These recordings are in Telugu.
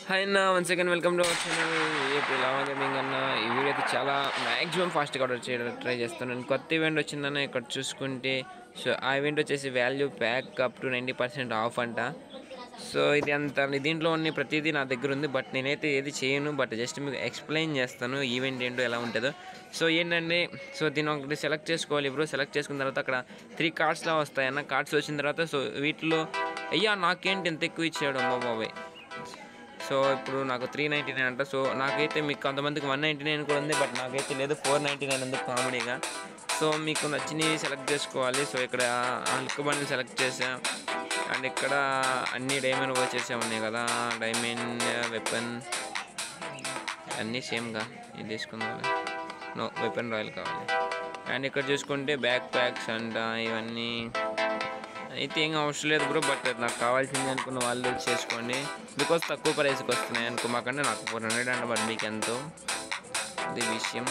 హాయ్ అన్న one second welcome to our channel AP lava gaming అన్న ఈ వీడియో అయితే చాలా మ్యాక్సిమం ఫాస్ట్గా ఆర్డర్ చేయడం ట్రై చేస్తున్నాను కొత్త ఈవెంట్ వచ్చిందన్న ఇక్కడ చూసుకుంటే సో ఆ ఈవెంట్ వచ్చేసి value pack up to ninety percent off అంట సో ఇది అంత దీంట్లో ఉన్న ప్రతిదీ నా దగ్గర ఉంది బట్ నేనైతే ఏది చేయను బట్ జస్ట్ మీకు ఎక్స్ప్లెయిన్ చేస్తాను ఈవెంట్ ఏంటో ఎలా ఉంటుందో సో ఏంటంటే సో దీన్ని ఒకటి సెలెక్ట్ చేసుకోవాలి ఇప్పుడు సెలెక్ట్ చేసుకున్న తర్వాత అక్కడ త్రీ కార్డ్స్లా వస్తాయన్న కార్డ్స్ వచ్చిన తర్వాత సో వీటిలో అయ్యా నాకేంటి ఎంత ఎక్కువ ఇచ్చాడు అమ్మ బాబాయ్ సో ఇప్పుడు నాకు త్రీ నైంటీ నైన్ అంట సో నాకైతే మీకు కొంతమందికి వన్ నైంటీ నైన్ కూడా ఉంది బట్ నాకైతే లేదు ఫోర్ నైంటీ నైన్ ఉంది కామెడీగా సో మీకు నచ్చినవి సెలెక్ట్ చేసుకోవాలి సో ఇక్కడ లుక్ బండి సెలెక్ట్ చేసా అండ్ ఇక్కడ అన్ని డైమండ్ వచ్చేసే ఉన్నాయి కదా డైమండ్ వెపన్ అన్నీ సేమ్గా ఇది తీసుకుందాం నో వెపన్ రాయల్ కావాలి అండ్ ఇక్కడ చూసుకుంటే బ్యాక్ ప్యాక్స్ అంట ఇవన్నీ అయితే ఏం అవసరం లేదు బ్రో బట్ నాకు కావాల్సింది అనుకున్న వాళ్ళు చేసుకోండి బికాస్ తక్కువ ప్రైస్కి వస్తున్నాయి అనుకో మాకంటే నాకు ఫోర్ హండ్రెడ్ అంట బట్ మీకు ఎంతో ఇది విషయం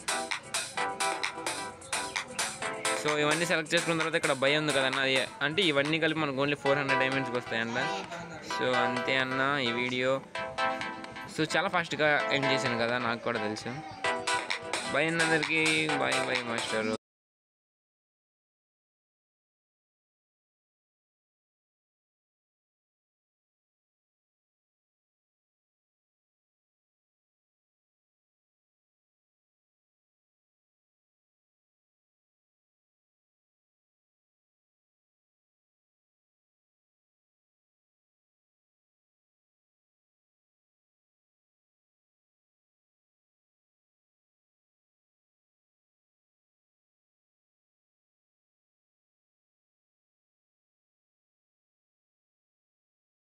సో ఇవన్నీ సెలెక్ట్ చేసుకున్న తర్వాత ఇక్కడ భయం ఉంది కదన్న అది అంటే ఇవన్నీ కలిపి మనకు ఓన్లీ ఫోర్ హండ్రెడ్ డైమండ్స్కి వస్తాయంట సో అంతే అన్న ఈ వీడియో సో చాలా ఫాస్ట్గా ఎండ్ చేశాను కదా నాకు కూడా తెలుసు బాయ్ అందరికి బాయ్ బాయ్ మాస్టరు